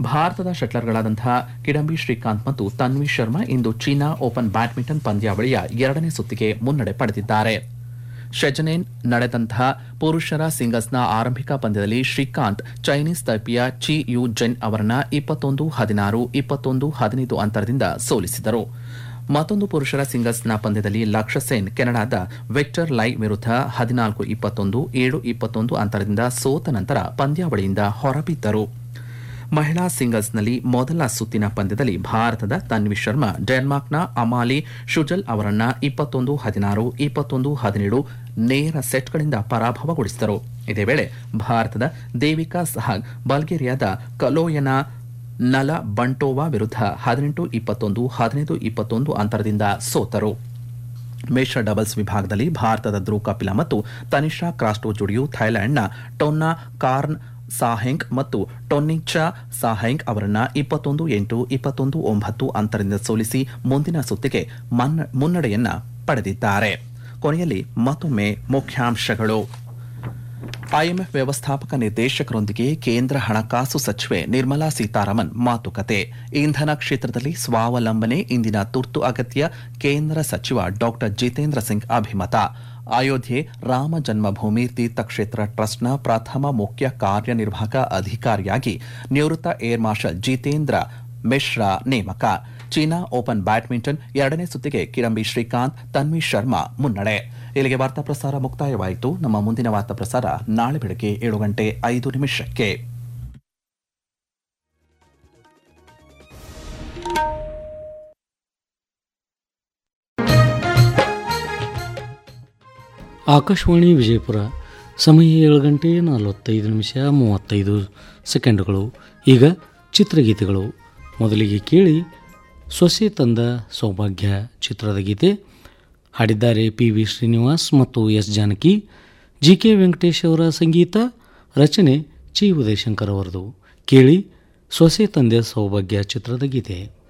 ಭಾರತದ ಶಟ್ಲರ್ಗಳಾದಂತಹ ಕಿಡಂಬಿ ಶ್ರೀಕಾಂತ್ ಮತ್ತು ತನ್ವಿ ಶರ್ಮಾ ಇಂದು ಚೀನಾ ಓಪನ್ ಬ್ಯಾಡ್ಮಿಂಟನ್ ಪಂದ್ಯಾವಳಿಯ ಎರಡನೇ ಸುತ್ತಿಗೆ ಮುನ್ನಡೆ ಪಡೆದಿದ್ದಾರೆ ಶೆಜನೇನ್ ನಡೆದಂತಹ ಪುರುಷರ ಸಿಂಗಲ್ಸ್ನ ಆರಂಭಿಕ ಪಂದ್ಯದಲ್ಲಿ ಶ್ರೀಕಾಂತ್ ಚೈನೀಸ್ ತೈಪಿಯ ಚಿ ಯು ಜೆನ್ ಅವರನ್ನ ಇಪ್ಪತ್ತೊಂದು ಹದಿನಾರು ಇಪ್ಪತ್ತೊಂದು ಹದಿನೈದು ಅಂತರದಿಂದ ಸೋಲಿಸಿದರು ಮತ್ತೊಂದು ಪುರುಷರ ಸಿಂಗಲ್ಸ್ನ ಪಂದ್ಯದಲ್ಲಿ ಲಕ್ಷ್ಯ ಸೇನ್ ಕೆನಡಾದ ವಿಕ್ಟರ್ ಲೈ ವಿರುದ್ಧ ಹದಿನಾಲ್ಕು ಇಪ್ಪತ್ತೊಂದು ಏಳು ಇಪ್ಪತ್ತೊಂದು ಅಂತರದಿಂದ ಸೋತ ನಂತರ ಪಂದ್ಯಾವಳಿಯಿಂದ ಹೊರಬಿದ್ದರು ಮಹಿಳಾ ಸಿಂಗಲ್ಸ್ನಲ್ಲಿ ಮೊದಲ ಸುತ್ತಿನ ಪಂದ್ಯದಲ್ಲಿ ಭಾರತದ ತನ್ವಿ ಶರ್ಮಾ ಡೆನ್ಮಾರ್ಕ್ನ ಅಮಾಲಿ ಶುಜಲ್ ಅವರನ್ನ ಇಪ್ಪತ್ತೊಂದು ಹದಿನಾರು ಇಪ್ಪತ್ತೊಂದು ಹದಿನೇಳು ನೇರ ಸೆಟ್ಗಳಿಂದ ಪರಾಭವಗೊಳಿಸಿದರು ಇದೇ ವೇಳೆ ಭಾರತದ ದೇವಿಕಾ ಸಹಾಗ್ ಬಲ್ಗೇರಿಯಾದ ಕಲೋಯನ ನಲ ಬಂಟೋವಾ ವಿರುದ್ಧ ಹದಿನೆಂಟು ಇಪ್ಪತ್ತೊಂದು ಹದಿನೈದು ಇಪ್ಪತ್ತೊಂದು ಅಂತರದಿಂದ ಸೋತರು ಮಿಶ್ರ ಡಬಲ್ಸ್ ವಿಭಾಗದಲ್ಲಿ ಭಾರತದ ಧ್ರುವ್ ಕಪಿಲ ಮತ್ತು ತನಿಷಾ ಕ್ರಾಸ್ಟೋ ಜೋಡಿಯು ಥೈಲ್ಯಾಂಡ್ನ ಟೊನ್ನಾ ಕಾರ್ನ್ ಸಾಹೆಂಗ್ ಮತ್ತು ಟೊನ್ನಿಚಾ ಸಾಹೆಂಗ್ ಅವರನ್ನ ಇಪ್ಪತ್ತೊಂದು ಎಂಟು ಇಪ್ಪತ್ತೊಂದು ಒಂಬತ್ತು ಅಂತರದಿಂದ ಸೋಲಿಸಿ ಮುಂದಿನ ಸುತ್ತಿಗೆ ಮನ್ನ- ಮುನ್ನಡೆಯನ್ನ ಪಡೆದಿದ್ದಾರೆ ಕೊನೆಯಲ್ಲಿ ಮತ್ತೊಮ್ಮೆ ಮುಖ್ಯಾಂಶಗಳು ಐಎಂಎಫ್ ವ್ಯವಸ್ಥಾಪಕ ನಿರ್ದೇಶಕರೊಂದಿಗೆ ಕೇಂದ್ರ ಹಣಕಾಸು ಸಚಿವೆ ನಿರ್ಮಲಾ ಸೀತಾರಾಮನ್ ಮಾತುಕತೆ ಇಂಧನ ಕ್ಷೇತ್ರದಲ್ಲಿ ಸ್ವಾವಲಂಬನೆ ಇಂದಿನ ತುರ್ತು ಅಗತ್ಯ ಕೇಂದ್ರ ಸಚಿವ ಡಾಕ್ಟರ್ ಜಿತೇಂದ್ರ ಸಿಂಗ್ ಅಭಿಮತ ಅಯೋಧ್ಯೆ ರಾಮ ಜನ್ಮಭೂಮಿ ತೀರ್ಥಕ್ಷೇತ್ರ ಟ್ರಸ್ಟ್ನ ಪ್ರಥಮ ಮುಖ್ಯ ಕಾರ್ಯನಿರ್ವಾಹಕ ಅಧಿಕಾರಿಯಾಗಿ ನಿವೃತ್ತ ಏರ್ ಮಾರ್ಷಲ್ ಜಿತೇಂದ್ರ ಮಿಶ್ರಾ ನೇಮಕ ಚೀನಾ ಓಪನ್ ಬ್ಯಾಡ್ಮಿಂಟನ್ ಎರಡನೇ ಸುತ್ತಿಗೆ ಕಿಡಂಬಿ ಶ್ರೀಕಾಂತ್ ತನ್ವಿ ಶರ್ಮಾ ಮುನ್ನಡೆ ಇಲ್ಲಿಗೆ ವಾರ್ತಾ ಪ್ರಸಾರ ಮುಕ್ತಾಯವಾಯಿತು ನಮ್ಮ ಮುಂದಿನ ವಾರ್ತಾ ಪ್ರಸಾರ ನಾಳೆ ಬೆಳಗ್ಗೆ ಏಳು ಗಂಟೆ ಐದು ನಿಮಿಷಕ್ಕೆ ಆಕಾಶವಾಣಿ ವಿಜಯಪುರ ಸಮಯ ಏಳು ಗಂಟೆ ನಲವತ್ತೈದು ನಿಮಿಷ ಮೂವತ್ತೈದು ಸೆಕೆಂಡುಗಳು ಈಗ ಚಿತ್ರಗೀತೆಗಳು ಮೊದಲಿಗೆ ಕೇಳಿ ಸೊಸೆ ತಂದ ಸೌಭಾಗ್ಯ ಚಿತ್ರದ ಗೀತೆ ಹಾಡಿದ್ದಾರೆ ಪಿ ವಿ ಶ್ರೀನಿವಾಸ್ ಮತ್ತು S Janaki G K Venkatesh ಅವರ ಸಂಗೀತ ರಚನೆ ಚಿ ಉದಯಶಂಕರ್ ಅವರದು ಕೇಳಿ ಸೊಸೆ ತಂದೆ ಸೌಭಾಗ್ಯ ಚಿತ್ರದ ಗೀತೆ